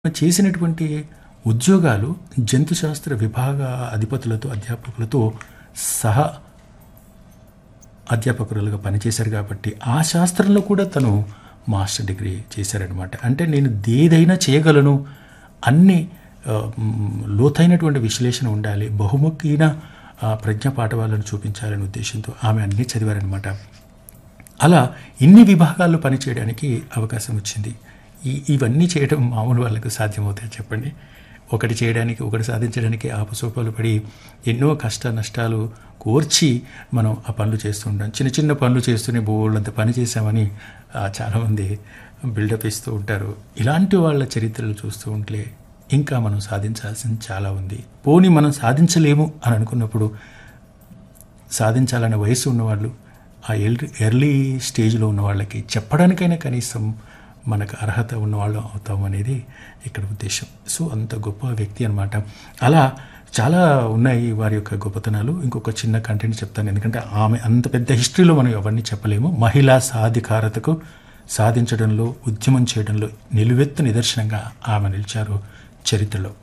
చేసినటువంటి ఉద్యోగాలు జంతుశాస్త్ర విభాగ అధిపతులతో అధ్యాపకులతో సహా అధ్యాపకురాలుగా పనిచేశారు కాబట్టి ఆ శాస్త్రంలో కూడా తను మాస్టర్ డిగ్రీ చేశారనమాట అంటే నేను ఏదైనా చేయగలను అన్ని ఆ, మ్, లోతైనటువంటి విశ్లేషణ ఉండాలి బహుముఖీన ఆ, ప్రజ్ఞ పాఠవాలను చూపించాలనే ఉద్దేశంతో ఆమె అన్నీ చదివారనమాట అలా ఇన్ని విభాగాల్లో పనిచేయడానికి అవకాశం వచ్చింది ఈ ఇవన్నీ చేయడం మామూలు వాళ్ళకు సాధ్యమవుతాయి చెప్పండి ఒకటి చేయడానికి ఒకటి సాధించడానికి ఆపసోపాలు పడి ఎన్నో కష్ట నష్టాలు కోర్చి మనం ఆ పనులు చేస్తూ ఉంటాం చిన్న చిన్న పనులు చేస్తూనే బోళ్ళంత పని చేశామని ఆ, చాలామంది బిల్డప్ ఇస్తూ ఉంటారు ఇలాంటి వాళ్ళ చరిత్రలు చూస్తూ ఉంటే ఇంకా మనం సాధించాల్సింది చాలా ఉంది పోనీ మనం సాధించలేము అని అనుకున్నప్పుడు సాధించాలనే వయసు ఉన్నవాళ్ళు ఆ ఎర్లీ ఎర్లీ స్టేజ్లో ఉన్న వాళ్ళకి చెప్పడానికైనా కనీసం మనకు అర్హత ఉన్నవాళ్ళు అవుతాం అనేది ఇక్కడ ఉద్దేశం సో అంత గొప్ప వ్యక్తి అనమాట అలా చాలా ఉన్నాయి వారి యొక్క గొప్పతనాలు ఇంకొక చిన్న కంటెంట్ చెప్తాను ఎందుకంటే ఆమె అంత పెద్ద హిస్టరీలో మనం ఎవరిని చెప్పలేము మహిళా సాధికారతకు సాధించడంలో ఉద్యమం చేయడంలో నిలువెత్తు నిదర్శనంగా ఆమె నిలిచారు చరిత్రలో